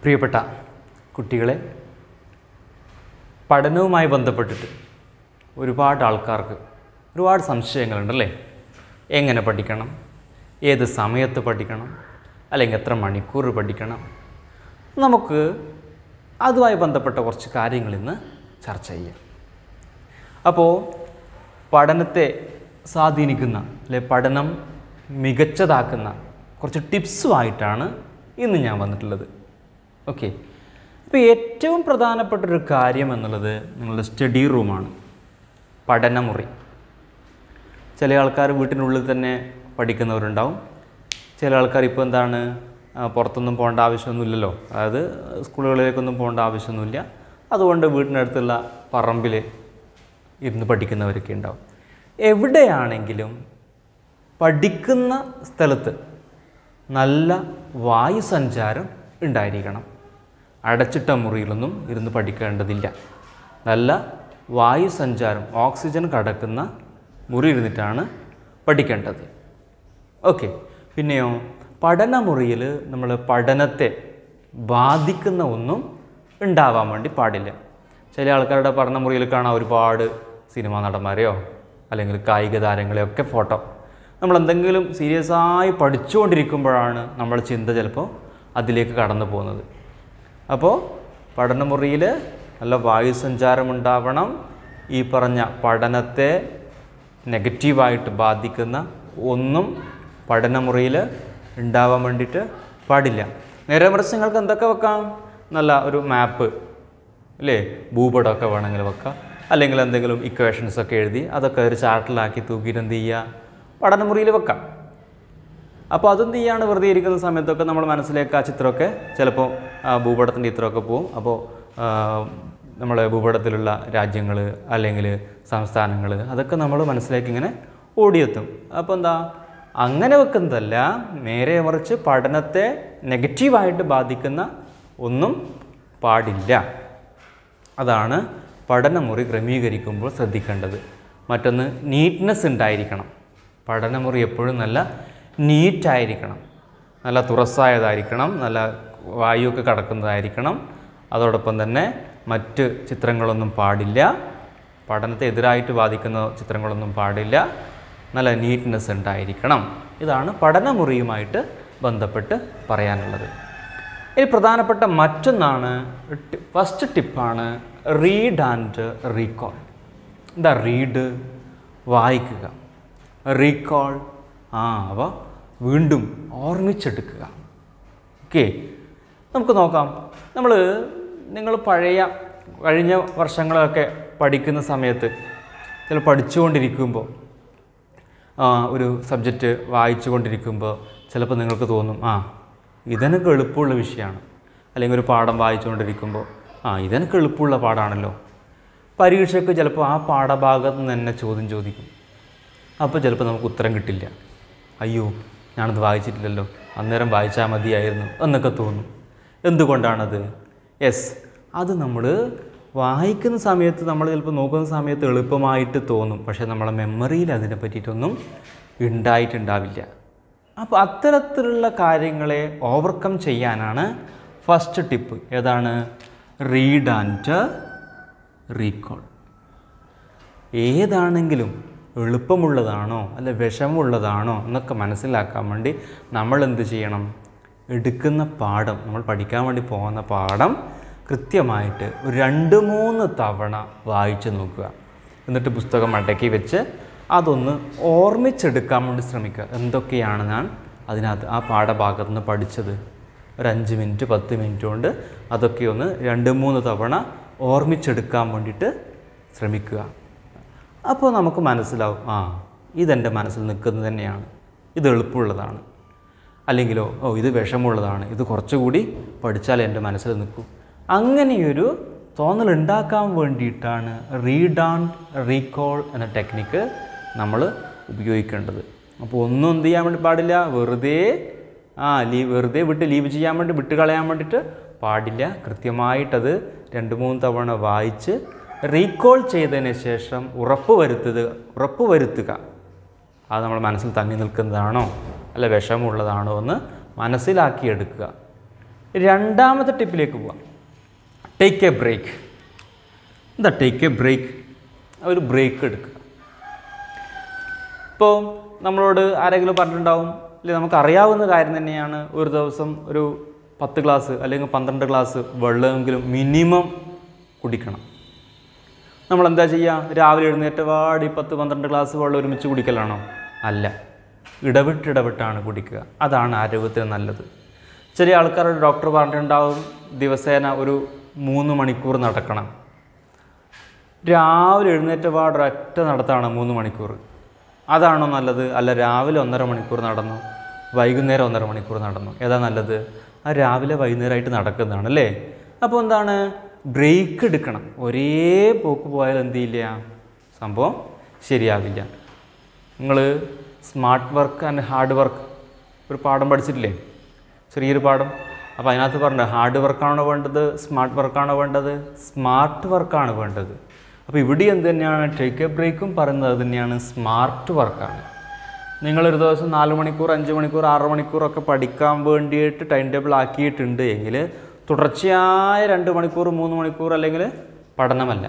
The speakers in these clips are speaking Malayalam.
പ്രിയപ്പെട്ട കുട്ടികളെ പഠനവുമായി ബന്ധപ്പെട്ടിട്ട് ഒരുപാട് ആൾക്കാർക്ക് ഒരുപാട് സംശയങ്ങളുണ്ടല്ലേ എങ്ങനെ പഠിക്കണം ഏത് സമയത്ത് പഠിക്കണം അല്ലെങ്കിൽ എത്ര മണിക്കൂർ പഠിക്കണം നമുക്ക് അതുമായി ബന്ധപ്പെട്ട കുറച്ച് കാര്യങ്ങൾ ഇന്ന് ചർച്ച ചെയ്യാം അപ്പോൾ പഠനത്തെ സ്വാധീനിക്കുന്ന അല്ലെ പഠനം മികച്ചതാക്കുന്ന കുറച്ച് ടിപ്സുമായിട്ടാണ് ഇന്ന് ഞാൻ വന്നിട്ടുള്ളത് ഓക്കെ അപ്പോൾ ഏറ്റവും പ്രധാനപ്പെട്ട ഒരു കാര്യം എന്നുള്ളത് നിങ്ങളുടെ സ്റ്റഡി റൂമാണ് പഠനമുറി ചില ആൾക്കാർ വീട്ടിനുള്ളിൽ തന്നെ പഠിക്കുന്നവരുണ്ടാവും ചില ആൾക്കാർ ഇപ്പോൾ എന്താണ് ആ, പുറത്തൊന്നും പോകേണ്ട ആവശ്യമൊന്നുമില്ലല്ലോ അതായത് സ്കൂളുകളിലേക്കൊന്നും പോകേണ്ട ആവശ്യമൊന്നുമില്ല അതുകൊണ്ട് വീടിനടുത്തുള്ള പറമ്പിൽ ഇരുന്ന് പഠിക്കുന്നവരൊക്കെ ഉണ്ടാവും എവിടെയാണെങ്കിലും പഠിക്കുന്ന സ്ഥലത്ത് നല്ല വായു സഞ്ചാരം ഉണ്ടായിരിക്കണം അടച്ചിട്ട മുറിയിലൊന്നും ഇരുന്ന് പഠിക്കേണ്ടതില്ല നല്ല വായു സഞ്ചാരം ഓക്സിജൻ കടക്കുന്ന മുറി ഇരുന്നിട്ടാണ് പഠിക്കേണ്ടത് ഓക്കെ പിന്നെയോ പഠനമുറിയിൽ നമ്മൾ പഠനത്തെ ബാധിക്കുന്ന ഒന്നും ഉണ്ടാവാൻ വേണ്ടി പാടില്ല ചില ആൾക്കാരുടെ പഠനമുറിയിൽ കാണാൻ ഒരുപാട് സിനിമാ നടന്മാരെയോ അല്ലെങ്കിൽ കായിക താരങ്ങളെയൊക്കെ ഫോട്ടോ നമ്മൾ എന്തെങ്കിലും സീരിയസ് ആയി പഠിച്ചുകൊണ്ടിരിക്കുമ്പോഴാണ് നമ്മുടെ ചിന്ത ചിലപ്പോൾ അതിലേക്ക് കടന്നു പോകുന്നത് അപ്പോൾ പഠനമുറിയിൽ നല്ല വായുസഞ്ചാരം ഉണ്ടാവണം ഈ പറഞ്ഞ പഠനത്തെ നെഗറ്റീവായിട്ട് ബാധിക്കുന്ന ഒന്നും പഠനമുറിയിൽ ഉണ്ടാവാൻ വേണ്ടിയിട്ട് പാടില്ല നേരെ മറിച്ച് നിങ്ങൾക്ക് എന്തൊക്കെ വെക്കാം നല്ല ഒരു മാപ്പ് അല്ലേ ഭൂപടമൊക്കെ വേണമെങ്കിൽ വെക്കാം അല്ലെങ്കിൽ എന്തെങ്കിലും ഇക്വേഷൻസ് ഒക്കെ എഴുതി അതൊക്കെ ഒരു ചാർട്ടിലാക്കി തൂക്കിയിട്ട് എന്ത് ചെയ്യുക പഠനമുറിയിൽ വെക്കാം അപ്പോൾ അതെന്ത് ചെയ്യാണ് വെറുതെ ഇരിക്കുന്ന സമയത്തൊക്കെ നമ്മൾ മനസ്സിലേക്ക് ആ ചിത്രമൊക്കെ ചിലപ്പോൾ ആ ഭൂപടത്തിൻ്റെ ചിത്രമൊക്കെ പോവും അപ്പോൾ നമ്മളെ ഭൂപടത്തിലുള്ള രാജ്യങ്ങൾ അല്ലെങ്കിൽ സംസ്ഥാനങ്ങൾ അതൊക്കെ നമ്മൾ മനസ്സിലേക്ക് ഇങ്ങനെ ഓടിയെത്തും അപ്പോൾ എന്താ അങ്ങനെ വെക്കുന്നതല്ല നേരെ മറിച്ച് പഠനത്തെ നെഗറ്റീവായിട്ട് ബാധിക്കുന്ന ഒന്നും പാടില്ല അതാണ് പഠനമുറി ക്രമീകരിക്കുമ്പോൾ ശ്രദ്ധിക്കേണ്ടത് മറ്റൊന്ന് നീറ്റ്നെസ് ഉണ്ടായിരിക്കണം പഠനമുറി എപ്പോഴും നല്ല നീറ്റായിരിക്കണം നല്ല തുറസായതായിരിക്കണം നല്ല വായുവൊക്കെ കടക്കുന്നതായിരിക്കണം അതോടൊപ്പം തന്നെ മറ്റ് ചിത്രങ്ങളൊന്നും പാടില്ല പഠനത്തെ എതിരായിട്ട് ബാധിക്കുന്ന ചിത്രങ്ങളൊന്നും പാടില്ല നല്ല നീറ്റ്നെസ് ഉണ്ടായിരിക്കണം ഇതാണ് പഠനമുറിയുമായിട്ട് ബന്ധപ്പെട്ട് പറയാനുള്ളത് ഇനി പ്രധാനപ്പെട്ട മറ്റൊന്നാണ് ടി- ഫസ്റ്റ് ടിപ്പാണ് റീഡ് ആൻഡ് റീകോൾ എന്താ റീഡ് വായിക്കുക റീകോൾ ആ അവ വീണ്ടും ഓർമ്മിച്ചെടുക്കുക ഓക്കെ നമുക്ക് നോക്കാം നമ്മൾ നിങ്ങൾ പഴയ കഴിഞ്ഞ വർഷങ്ങളൊക്കെ പഠിക്കുന്ന സമയത്ത് ചില പഠിച്ചുകൊണ്ടിരിക്കുമ്പോൾ ആ, ഒരു സബ്ജക്റ്റ് വായിച്ചു കൊണ്ടിരിക്കുമ്പോൾ ചിലപ്പോൾ നിങ്ങൾക്ക് തോന്നും ആ ഇതെനക്ക് എളുപ്പമുള്ള വിഷയമാണ് അല്ലെങ്കിൽ ഒരു പാഠം വായിച്ചുകൊണ്ടിരിക്കുമ്പോൾ ആ ഇതെനക്ക് എളുപ്പമുള്ള പാഠമാണല്ലോ പരീക്ഷയ്ക്ക് ചിലപ്പോൾ ആ പാഠഭാഗത്ത് നിന്ന് തന്നെ ചോദ്യം ചോദിക്കും അപ്പോൾ ചിലപ്പോൾ നമുക്ക് ഉത്തരം കിട്ടില്ല അയ്യോ ഞാനത് വായിച്ചിട്ടില്ലല്ലോ അന്നേരം വായിച്ചാൽ മതിയായിരുന്നു എന്നൊക്കെ തോന്നും എന്തുകൊണ്ടാണത് യെസ് അത് നമ്മൾ വായിക്കുന്ന സമയത്ത് നമ്മൾ ചിലപ്പോൾ നോക്കുന്ന സമയത്ത് എളുപ്പമായിട്ട് തോന്നും പക്ഷേ നമ്മളെ മെമ്മറിയിൽ അതിനെ പറ്റിയിട്ടൊന്നും ഉണ്ടായിട്ടുണ്ടാവില്ല അപ്പോൾ അത്തരത്തിലുള്ള കാര്യങ്ങളെ ഓവർകം ചെയ്യാനാണ് ഫസ്റ്റ് ടിപ്പ് ഏതാണ് റീഡ് ആൻഡ് റീകോൾ ഏതാണെങ്കിലും എളുപ്പമുള്ളതാണോ അല്ല വിഷമുള്ളതാണോ എന്നൊക്കെ മനസ്സിലാക്കാൻ വേണ്ടി നമ്മൾ എന്ത് ചെയ്യണം എടുക്കുന്ന പാഠം നമ്മൾ പഠിക്കാൻ വേണ്ടി പോകുന്ന പാഠം കൃത്യമായിട്ട് ഒരു രണ്ട് മൂന്ന് തവണ വായിച്ച് നോക്കുക എന്നിട്ട് പുസ്തകം മടക്കി വെച്ച് അതൊന്ന് ഓർമ്മിച്ചെടുക്കാൻ വേണ്ടി ശ്രമിക്കുക എന്തൊക്കെയാണ് ഞാൻ അതിനകത്ത് ആ പാഠഭാഗത്ത് നിന്ന് പഠിച്ചത് ഒരു അഞ്ച് മിനിറ്റ് പത്ത് മിനിറ്റ് കൊണ്ട് അതൊക്കെ ഒന്ന് രണ്ട് മൂന്ന് തവണ ഓർമ്മിച്ചെടുക്കാൻ വേണ്ടിയിട്ട് ശ്രമിക്കുക അപ്പോൾ നമുക്ക് മനസ്സിലാവും ആ ഇതെൻ്റെ മനസ്സിൽ നിൽക്കുന്നത് തന്നെയാണ് ഇത് എളുപ്പമുള്ളതാണ് അല്ലെങ്കിലോ ഓ ഇത് വിഷമുള്ളതാണ് ഇത് കുറച്ചുകൂടി പഠിച്ചാലേ എൻ്റെ മനസ്സിൽ നിൽക്കൂ അങ്ങനെയൊരു തോന്നൽ ഉണ്ടാക്കാൻ വേണ്ടിയിട്ടാണ് റീഡ് ആൻഡ് റീകോൾ എന്ന ടെക്നിക്ക് നമ്മൾ ഉപയോഗിക്കേണ്ടത് അപ്പോൾ ഒന്നും എന്ത് ചെയ്യാൻ വേണ്ടി പാടില്ല വെറുതെ ആ ലീവ് വെറുതെ വിട്ട് ലീവ് ചെയ്യാൻ വേണ്ടി വിട്ട് കളയാൻ വേണ്ടിയിട്ട് പാടില്ല കൃത്യമായിട്ടത് രണ്ട് മൂന്ന് തവണ വായിച്ച് റീകോൾ ചെയ്തതിന് ശേഷം ഉറപ്പ് വരുത്തുക ഉറപ്പ് വരുത്തുക അത് നമ്മുടെ മനസ്സിൽ തങ്ങി നിൽക്കുന്നതാണോ അല്ല വിഷമുള്ളതാണോ എന്ന് മനസ്സിലാക്കിയെടുക്കുക രണ്ടാമത്തെ ടിപ്പിലേക്ക് പോവാം ടേക്ക് എ ബ്രേക്ക് എന്താ ടേക്ക് എ ബ്രേക്ക് ഒരു ബ്രേക്ക് എടുക്കുക ഇപ്പോൾ നമ്മളോട് ആരെങ്കിലും പറഞ്ഞിട്ടുണ്ടാവും അല്ലെങ്കിൽ നമുക്ക് അറിയാവുന്ന കാര്യം തന്നെയാണ് ഒരു ദിവസം ഒരു പത്ത് ഗ്ലാസ് അല്ലെങ്കിൽ പന്ത്രണ്ട് ഗ്ലാസ് വെള്ളമെങ്കിലും മിനിമം കുടിക്കണം നമ്മൾ എന്താ ചെയ്യുക രാവിലെ എഴുന്നേറ്റ് വാടി പത്ത് പന്ത്രണ്ട് ഗ്ലാസ് വെള്ളം ഒരുമിച്ച് കുടിക്കലാണോ അല്ല ഇടവിട്ട് ഇടവിട്ടാണ് കുടിക്കുക അതാണ് ആരോഗ്യത്തിന് നല്ലത് ചില ആൾക്കാരോട് ഡോക്ടർ പറഞ്ഞിട്ടുണ്ടാവും ദിവസേന ഒരു മൂന്ന് മണിക്കൂർ നടക്കണം രാവിലെ എഴുന്നേറ്റ പാട് ഒറ്റ നടത്താണ് മൂന്ന് മണിക്കൂർ അതാണോ നല്ലത് അല്ല രാവിലെ ഒന്നര മണിക്കൂർ നടന്നു വൈകുന്നേരം ഒന്നര മണിക്കൂർ നടന്നു ഏതാ നല്ലത് ആ രാവിലെ വൈകുന്നേരമായിട്ട് നടക്കുന്നതാണ് അല്ലേ അപ്പോൾ എന്താണ് ബ്രേക്ക് എടുക്കണം ഒരേ പോക്ക് പോയാൽ എന്ത് ചെയ്യില്ല സംഭവം ശരിയാവില്ല നിങ്ങൾ smart work and hard work ഒരു പാഠം പഠിച്ചിട്ടില്ലേ ചെറിയൊരു പാഠം അപ്പോൾ അതിനകത്ത് പറഞ്ഞു ഹാർഡ് വർക്കാണോ വേണ്ടത് സ്മാർട്ട് വർക്കാണോ വേണ്ടത് സ്മാർട്ട് വർക്കാണ് വേണ്ടത് അപ്പോൾ ഇവിടെ എന്ത് തന്നെയാണ് ടേക്ക് എ ബ്രേക്കും പറയുന്നത് അത് തന്നെയാണ് സ്മാർട്ട് വർക്കാണ് നിങ്ങളൊരു ദിവസം നാല് മണിക്കൂർ അഞ്ച് മണിക്കൂർ ആറ് മണിക്കൂറൊക്കെ പഠിക്കാൻ വേണ്ടിയിട്ട് ടൈം ടേബിൾ ആക്കിയിട്ടുണ്ട് എങ്കിൽ തുടർച്ചയായ രണ്ട് മണിക്കൂർ മൂന്ന് മണിക്കൂർ അല്ലെങ്കിൽ പഠനമല്ല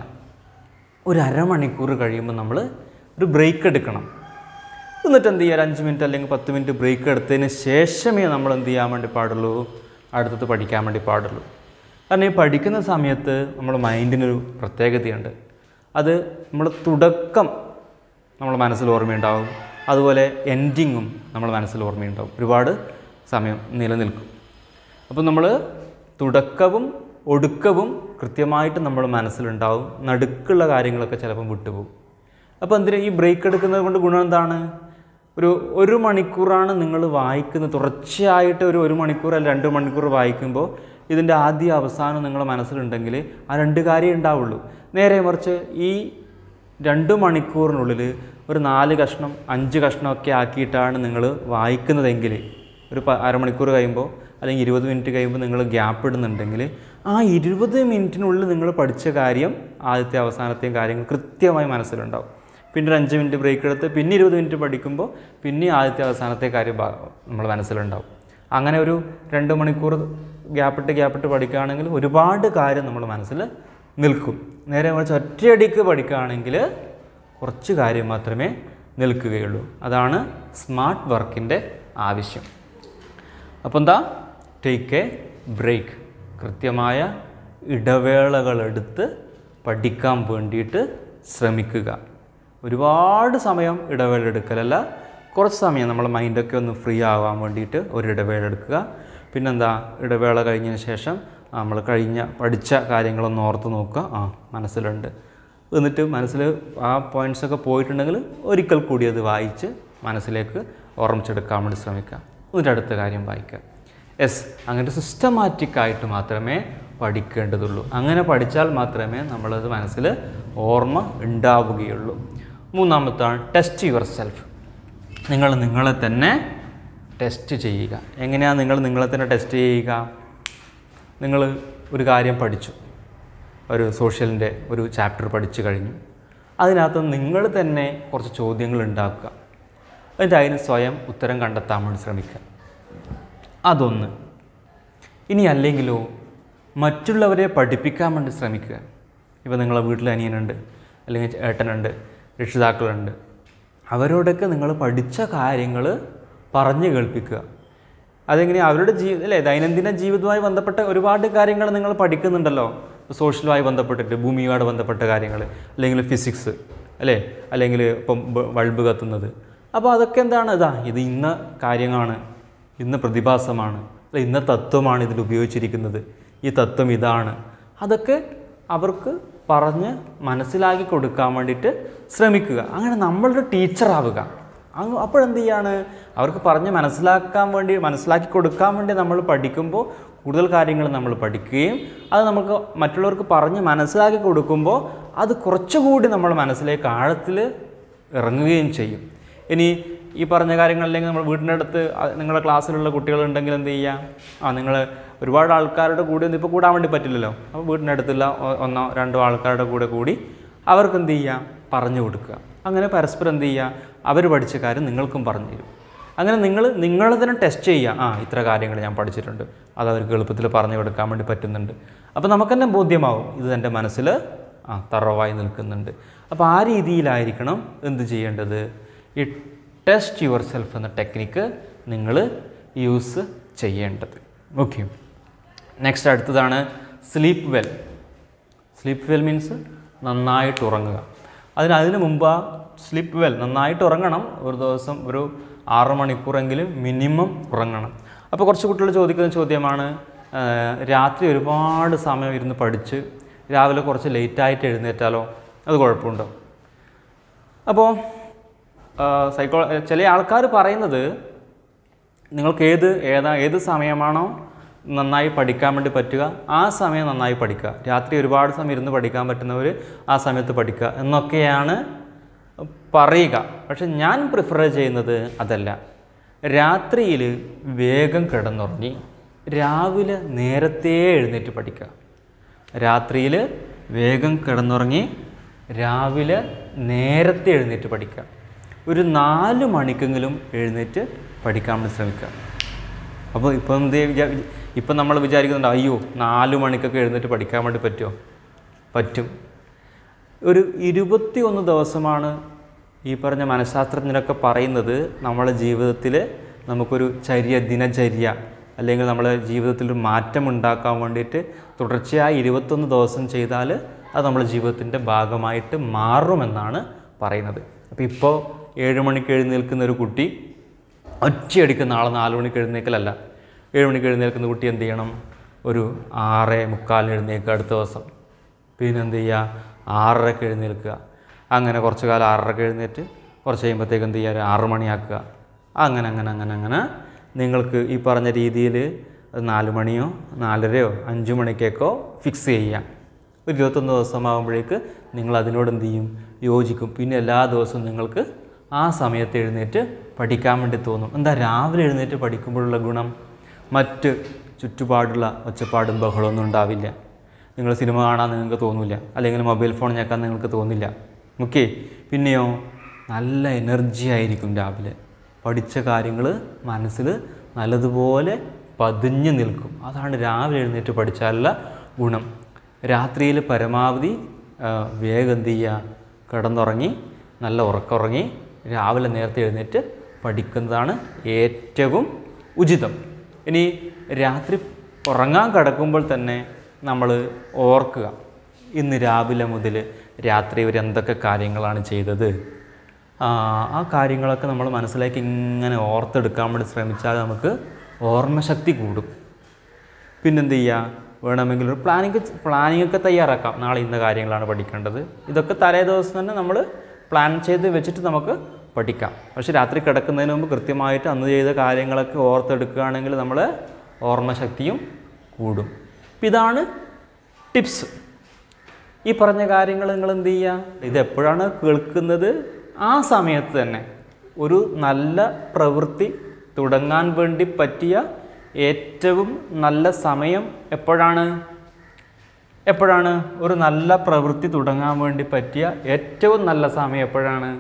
ഒരു അരമണിക്കൂർ കഴിയുമ്പോൾ നമ്മൾ ഒരു ബ്രേക്ക് എടുക്കണം എന്നിട്ട് എന്ത് ചെയ്യുക ഒരു അഞ്ച് മിനിറ്റ് അല്ലെങ്കിൽ പത്ത് മിനിറ്റ് ബ്രേക്ക് എടുത്തതിന് ശേഷമേ നമ്മൾ എന്ത് ചെയ്യാൻ വേണ്ടി പാടുള്ളൂ അടുത്തത് പഠിക്കാൻ വേണ്ടി പാടുള്ളൂ കാരണം ഈ പഠിക്കുന്ന സമയത്ത് നമ്മുടെ മൈൻഡിനൊരു പ്രത്യേകതയുണ്ട് അത് നമ്മൾ തുടക്കം നമ്മൾ മനസ്സിൽ ഓർമ്മയുണ്ടാവും അതുപോലെ എൻഡിങ്ങും നമ്മൾ മനസ്സിൽ ഓർമ്മയുണ്ടാവും ഒരുപാട് സമയം നിലനിൽക്കും അപ്പോൾ നമ്മൾ തുടക്കവും ഒടുക്കവും കൃത്യമായിട്ട് നമ്മൾ മനസ്സിലുണ്ടാവും നടുക്കുള്ള കാര്യങ്ങളൊക്കെ ചിലപ്പം വിട്ടുപോകും അപ്പോൾ എന്തിനാ ഈ ബ്രേക്ക് എടുക്കുന്നത് കൊണ്ട് ഗുണം എന്താണ് ഒരു ഒരു മണിക്കൂറാണ് നിങ്ങൾ വായിക്കുന്നത് തുടർച്ചയായിട്ട് ഒരു ഒരു മണിക്കൂർ അല്ലെങ്കിൽ രണ്ട് മണിക്കൂർ വായിക്കുമ്പോൾ ഇതിൻ്റെ ആദ്യ അവസാനം നിങ്ങളുടെ മനസ്സിലുണ്ടെങ്കിൽ ആ രണ്ട് കാര്യം ഉണ്ടാവുള്ളൂ നേരെ മറിച്ച് ഈ രണ്ട് മണിക്കൂറിനുള്ളിൽ ഒരു നാല് കഷ്ണം അഞ്ച് കഷ്ണമൊക്കെ ആക്കിയിട്ടാണ് നിങ്ങൾ വായിക്കുന്നതെങ്കിൽ ഒരു പ അരമണിക്കൂർ കഴിയുമ്പോൾ അല്ലെങ്കിൽ ഇരുപത് മിനിറ്റ് കഴിയുമ്പോൾ നിങ്ങൾ ഗ്യാപ്പ് ഇടുന്നുണ്ടെങ്കിൽ ആ ഇരുപത് മിനിറ്റിനുള്ളിൽ നിങ്ങൾ പഠിച്ച കാര്യം ആദ്യത്തെ അവസാനത്തെയും കാര്യങ്ങൾ കൃത്യമായി മനസ്സിലുണ്ടാവും പിന്നെ ഒരു അഞ്ച് മിനിറ്റ് ബ്രേക്ക് എടുത്ത് പിന്നെ ഇരുപത് മിനിറ്റ് പഠിക്കുമ്പോൾ പിന്നെ ആദ്യത്തെ അവസാനത്തെ കാര്യം ഭാ- നമ്മൾ മനസ്സിലുണ്ടാവും അങ്ങനെ ഒരു രണ്ട് മണിക്കൂർ ഗ്യാപ്പിട്ട് ഗ്യാപ്പിട്ട് പഠിക്കുകയാണെങ്കിൽ ഒരുപാട് കാര്യം നമ്മൾ മനസ്സിൽ നിൽക്കും നേരെ മറിച്ച് ഒറ്റയടിക്ക് പഠിക്കുകയാണെങ്കിൽ കുറച്ച് കാര്യം മാത്രമേ നിൽക്കുകയുള്ളൂ അതാണ് സ്മാർട്ട് വർക്കിൻ്റെ ആവശ്യം അപ്പോൾ എന്താ ടേക്ക് എ ബ്രേക്ക് കൃത്യമായ ഇടവേളകളെടുത്ത് പഠിക്കാൻ വേണ്ടിയിട്ട് ശ്രമിക്കുക ഒരുപാട് സമയം ഇടവേള എടുക്കലല്ല കുറച്ച് സമയം നമ്മളെ മൈൻഡൊക്കെ ഒന്ന് ഫ്രീ ആവാൻ വേണ്ടിയിട്ട് ഒരു ഇടവേള എടുക്കുക പിന്നെന്താ ഇടവേള കഴിഞ്ഞതിന് ശേഷം നമ്മൾ കഴിഞ്ഞ പഠിച്ച കാര്യങ്ങളൊന്ന് ഓർത്ത് നോക്കുക ആ മനസ്സിലുണ്ട് എന്നിട്ട് മനസ്സിൽ ആ പോയിൻറ്റ്സൊക്കെ പോയിട്ടുണ്ടെങ്കിൽ ഒരിക്കൽ കൂടി അത് വായിച്ച് മനസ്സിലേക്ക് ഓർമ്മിച്ചെടുക്കാൻ വേണ്ടി ശ്രമിക്കുക എന്നിട്ട് അടുത്ത കാര്യം വായിക്കുക യെസ് അങ്ങനെ സിസ്റ്റമാറ്റിക് ആയിട്ട് മാത്രമേ പഠിക്കേണ്ടതുള്ളൂ അങ്ങനെ പഠിച്ചാൽ മാത്രമേ നമ്മളത് മനസ്സിൽ ഓർമ്മ ഉണ്ടാവുകയുള്ളൂ മൂന്നാമത്താണ് ടെസ്റ്റ് യുവർ സെൽഫ് നിങ്ങൾ നിങ്ങളെ തന്നെ ടെസ്റ്റ് ചെയ്യുക എങ്ങനെയാണ് നിങ്ങൾ നിങ്ങളെ തന്നെ ടെസ്റ്റ് ചെയ്യുക നിങ്ങൾ ഒരു കാര്യം പഠിച്ചു ഒരു സോഷ്യലിൻ്റെ ഒരു ചാപ്റ്റർ പഠിച്ചു കഴിഞ്ഞു അതിനകത്ത് നിങ്ങൾ തന്നെ കുറച്ച് ചോദ്യങ്ങൾ ഉണ്ടാക്കുക എന്നിട്ട് അതിന് സ്വയം ഉത്തരം കണ്ടെത്താൻ വേണ്ടി ശ്രമിക്കുക അതൊന്ന് ഇനി അല്ലെങ്കിലോ മറ്റുള്ളവരെ പഠിപ്പിക്കാൻ വേണ്ടി ശ്രമിക്കുക ഇപ്പോൾ നിങ്ങളെ വീട്ടിൽ അനിയനുണ്ട് അല്ലെങ്കിൽ ഏട്ടനുണ്ട് രക്ഷിതാക്കളുണ്ട് അവരോടൊക്കെ നിങ്ങൾ പഠിച്ച കാര്യങ്ങൾ പറഞ്ഞു കേൾപ്പിക്കുക അതെങ്ങനെ അവരുടെ ജീ അല്ലേ ദൈനംദിന ജീവിതവുമായി ബന്ധപ്പെട്ട ഒരുപാട് കാര്യങ്ങൾ നിങ്ങൾ പഠിക്കുന്നുണ്ടല്ലോ സോഷ്യലുമായി ബന്ധപ്പെട്ടിട്ട് ഭൂമിയുമായി ബന്ധപ്പെട്ട കാര്യങ്ങൾ അല്ലെങ്കിൽ ഫിസിക്സ് അല്ലേ അല്ലെങ്കിൽ ഇപ്പം ബ- ബൾബ് കത്തുന്നത് അപ്പോൾ അതൊക്കെ എന്താണ് ഇതാ ഇത് ഇന്ന കാര്യങ്ങളാണ് ഇന്ന പ്രതിഭാസമാണ് അല്ല ഇന്ന തത്വമാണ് ഇതിൽ ഉപയോഗിച്ചിരിക്കുന്നത് ഈ തത്വം ഇതാണ് അതൊക്കെ അവർക്ക് പറഞ്ഞ് മനസ്സിലാക്കി കൊടുക്കാൻ വേണ്ടിയിട്ട് ശ്രമിക്കുക അങ്ങനെ നമ്മളുടെ ടീച്ചറാവുക അങ്ങ് അപ്പോഴെന്ത് ചെയ്യാണ് അവർക്ക് പറഞ്ഞ് മനസ്സിലാക്കാൻ വേണ്ടി മനസ്സിലാക്കി കൊടുക്കാൻ വേണ്ടി നമ്മൾ പഠിക്കുമ്പോൾ കൂടുതൽ കാര്യങ്ങൾ നമ്മൾ പഠിക്കുകയും അത് നമുക്ക് മറ്റുള്ളവർക്ക് പറഞ്ഞ് മനസ്സിലാക്കി കൊടുക്കുമ്പോൾ അത് കുറച്ചുകൂടി നമ്മൾ മനസ്സിലേക്ക് ആഴത്തിൽ ഇറങ്ങുകയും ചെയ്യും ഇനി ഈ പറഞ്ഞ കാര്യങ്ങളില്ലെങ്കിൽ നമ്മൾ വീടിൻ്റെ അടുത്ത് അ- നിങ്ങളുടെ ക്ലാസ്സിലുള്ള കുട്ടികളുണ്ടെങ്കിൽ എന്ത് ചെയ്യുക ആ നിങ്ങൾ ഒരുപാട് ആൾക്കാരുടെ കൂടെ ഒന്നും ഇപ്പോൾ കൂടാൻ വേണ്ടി പറ്റില്ലല്ലോ അപ്പോൾ വീടിൻ്റെ അടുത്തുള്ള ഒ- ഒന്നോ രണ്ടോ ആൾക്കാരുടെ കൂടെ കൂടി അവർക്ക് എന്ത് ചെയ്യുക പറഞ്ഞു കൊടുക്കുക അങ്ങനെ പരസ്പരം എന്ത് ചെയ്യുക അവർ പഠിച്ച കാര്യം നിങ്ങൾക്കും പറഞ്ഞു തരും അങ്ങനെ നിങ്ങൾ നിങ്ങളെ തന്നെ ടെസ്റ്റ് ചെയ്യുക ആ ഇത്ര കാര്യങ്ങൾ ഞാൻ പഠിച്ചിട്ടുണ്ട് അത് അവർക്ക് എളുപ്പത്തിൽ പറഞ്ഞു കൊടുക്കാൻ വേണ്ടി പറ്റുന്നുണ്ട് അപ്പോൾ നമുക്ക് തന്നെ ബോധ്യമാവും ഇത് എൻ്റെ മനസ്സിൽ ആ തറവായി നിൽക്കുന്നുണ്ട് അപ്പോൾ ആ രീതിയിലായിരിക്കണം എന്ത് ചെയ്യേണ്ടത് ഈ ടെസ്റ്റ് യുവർ സെൽഫ് എന്ന ടെക്നിക്ക് നിങ്ങൾ യൂസ് ചെയ്യേണ്ടത് ഓക്കെ നെക്സ്റ്റ് അടുത്തതാണ് sleep well sleep well means നന്നായിട്ട് ഉറങ്ങുക അതിന് അതിന് മുമ്പ് ആ സ്ലീപ്പ് വെൽ നന്നായിട്ട് ഉറങ്ങണം ഒരു ദിവസം ഒരു ആറ് മണിക്കൂറെങ്കിലും മിനിമം ഉറങ്ങണം അപ്പോൾ കുറച്ച് കുട്ടികൾ ചോദിക്കുന്ന ചോദ്യമാണ് ആ, രാത്രി ഒരുപാട് സമയം ഇരുന്ന് പഠിച്ച് രാവിലെ കുറച്ച് ലേറ്റായിട്ട് എഴുന്നേറ്റാലോ അത് കുഴപ്പമുണ്ടോ അപ്പോൾ സൈക്കോ ചില ആൾക്കാർ പറയുന്നത് നിങ്ങൾക്ക് ഏത് ഏതാ ഏത് സമയമാണോ നന്നായി പഠിക്കാൻ വേണ്ടി പറ്റുക ആ സമയം നന്നായി പഠിക്കുക രാത്രി ഒരുപാട് സമയം ഇരുന്ന് പഠിക്കാൻ പറ്റുന്നവർ ആ സമയത്ത് പഠിക്കുക എന്നൊക്കെയാണ് പറയുക പക്ഷെ ഞാൻ പ്രിഫർ ചെയ്യുന്നത് അതല്ല രാത്രിയിൽ വേഗം കിടന്നുറങ്ങി രാവിലെ നേരത്തെ എഴുന്നേറ്റ് പഠിക്കുക രാത്രിയിൽ വേഗം കിടന്നുറങ്ങി രാവിലെ നേരത്തെ എഴുന്നേറ്റ് പഠിക്കുക ഒരു നാല് മണിക്കെങ്കിലും എഴുന്നേറ്റ് പഠിക്കാൻ വേണ്ടി ശ്രമിക്കുക അപ്പോൾ ഇപ്പം എന്ത് വിചാ ഇപ്പം നമ്മൾ വിചാരിക്കുന്നുണ്ട് അയ്യോ നാല് മണിക്കൊക്കെ എഴുന്നേറ്റ് പഠിക്കാൻ വേണ്ടി പറ്റുമോ പറ്റും ഒരു ഇരുപത്തി ഒന്ന് ദിവസമാണ് ഈ പറഞ്ഞ മനഃശാസ്ത്രജ്ഞരൊക്കെ പറയുന്നത് നമ്മുടെ ജീവിതത്തിൽ നമുക്കൊരു ചര്യ ദിനചര്യ അല്ലെങ്കിൽ നമ്മുടെ ജീവിതത്തിൽ ഒരു മാറ്റം ഉണ്ടാക്കാൻ വേണ്ടിയിട്ട് തുടർച്ചയായി ഇരുപത്തൊന്ന് ദിവസം ചെയ്താൽ അത് നമ്മുടെ ജീവിതത്തിൻ്റെ ഭാഗമായിട്ട് മാറുമെന്നാണ് പറയുന്നത് അപ്പോൾ ഇപ്പോൾ ഏഴ് മണിക്ക് എഴുന്നേൽക്കുന്ന ഒരു കുട്ടി ഒറ്റയടിക്ക് നാളെ നാല് മണിക്ക് എഴുന്നേക്കലല്ല ഏഴ് മണിക്ക് എഴുന്നേൽക്കുന്ന കുട്ടി എന്ത് ചെയ്യണം ഒരു ആറ് മുക്കാലിന് എഴുന്നേൽക്കുക അടുത്ത ദിവസം പിന്നെ എന്ത് ചെയ്യുക ആറരക്ക് എഴുന്നേൽക്കുക അങ്ങനെ കുറച്ച് കാലം ആറരക്ക് എഴുന്നേറ്റ് കുറച്ച് കഴിയുമ്പോഴത്തേക്ക് എന്ത് ചെയ്യുക ഒരു ആറ് മണിയാക്കുക അങ്ങനെ അങ്ങനെ അങ്ങനെ അങ്ങനെ നിങ്ങൾക്ക് ഈ പറഞ്ഞ രീതിയിൽ നാല് മണിയോ നാലരയോ അഞ്ച് മണിക്കൊക്കെ ഫിക്സ് ചെയ്യാം ഒരു ഇരുപത്തൊന്ന് ദിവസമാകുമ്പോഴേക്ക് നിങ്ങൾ അതിനോട് എന്ത് ചെയ്യും യോജിക്കും പിന്നെ എല്ലാ ദിവസവും നിങ്ങൾക്ക് ആ സമയത്ത് എഴുന്നേറ്റ് പഠിക്കാൻ വേണ്ടി തോന്നും എന്താ രാവിലെ എഴുന്നേറ്റ് പഠിക്കുമ്പോഴുള്ള ഗുണം മറ്റ് ചുറ്റുപാടുള്ള ഒച്ചപ്പാടും ബഹളമൊന്നും ഉണ്ടാവില്ല നിങ്ങൾ സിനിമ കാണാൻ നിങ്ങൾക്ക് തോന്നില്ല അല്ലെങ്കിൽ മൊബൈൽ ഫോൺ ഞെക്കാൻ നിങ്ങൾക്ക് തോന്നില്ല ഓക്കെ പിന്നെയോ നല്ല എനർജി ആയിരിക്കും രാവിലെ പഠിച്ച കാര്യങ്ങൾ മനസ്സിൽ നല്ലതുപോലെ പതിഞ്ഞു നിൽക്കും അതാണ് രാവിലെ എഴുന്നേറ്റ് പഠിച്ചാലുള്ള ഗുണം രാത്രിയിൽ പരമാവധി ആ, വേഗം എന്ത് ചെയ്യുക കിടന്നുറങ്ങി നല്ല ഉറക്കമുറങ്ങി രാവിലെ നേരത്തെ എഴുന്നേറ്റ് പഠിക്കുന്നതാണ് ഏറ്റവും ഉചിതം ഇനി രാത്രി ഉറങ്ങാൻ കിടക്കുമ്പോൾ തന്നെ നമ്മൾ ഓർക്കുക ഇന്ന് രാവിലെ മുതൽ രാത്രി വരെ എന്തൊക്കെ കാര്യങ്ങളാണ് ചെയ്തത് ആ, ആ കാര്യങ്ങളൊക്കെ നമ്മൾ മനസ്സിലേക്ക് ഇങ്ങനെ ഓർത്തെടുക്കാൻ വേണ്ടി ശ്രമിച്ചാൽ നമുക്ക് ഓർമ്മശക്തി കൂടും പിന്നെന്ത് ചെയ്യുക വേണമെങ്കിൽ ഒരു പ്ലാനിങ് പ്ലാനിങ് ഒക്കെ തയ്യാറാക്കാം നാളെ ഇന്ന കാര്യങ്ങളാണ് പഠിക്കേണ്ടത് ഇതൊക്കെ തലേ ദിവസം തന്നെ നമ്മൾ പ്ലാൻ ചെയ്ത് വെച്ചിട്ട് നമുക്ക് പഠിക്കാം പക്ഷെ രാത്രി കിടക്കുന്നതിന് മുമ്പ് കൃത്യമായിട്ട് അന്ന് ചെയ്ത കാര്യങ്ങളൊക്കെ ഓർത്തെടുക്കുകയാണെങ്കിൽ നമ്മൾ ഓർമ്മശക്തിയും കൂടും അപ്പം ഇതാണ് ടിപ്സ് ഈ പറഞ്ഞ കാര്യങ്ങൾ നിങ്ങൾ എന്ത് ചെയ്യുക ഇത് എപ്പോഴാണ് കേൾക്കുന്നത് ആ സമയത്ത് തന്നെ ഒരു നല്ല പ്രവൃത്തി തുടങ്ങാൻ വേണ്ടി പറ്റിയ ഏറ്റവും നല്ല സമയം എപ്പോഴാണ് എപ്പോഴാണ് ഒരു നല്ല പ്രവൃത്തി തുടങ്ങാൻ വേണ്ടി പറ്റിയ ഏറ്റവും നല്ല സമയം എപ്പോഴാണ്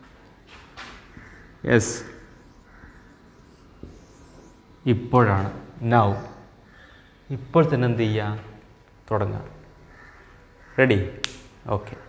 യെസ് ഇപ്പോഴാണ് നൗ ഇപ്പോൾ തന്നെ എന്ത് ചെയ്യുക തുടങ്ങുക റെഡി ഓക്കെ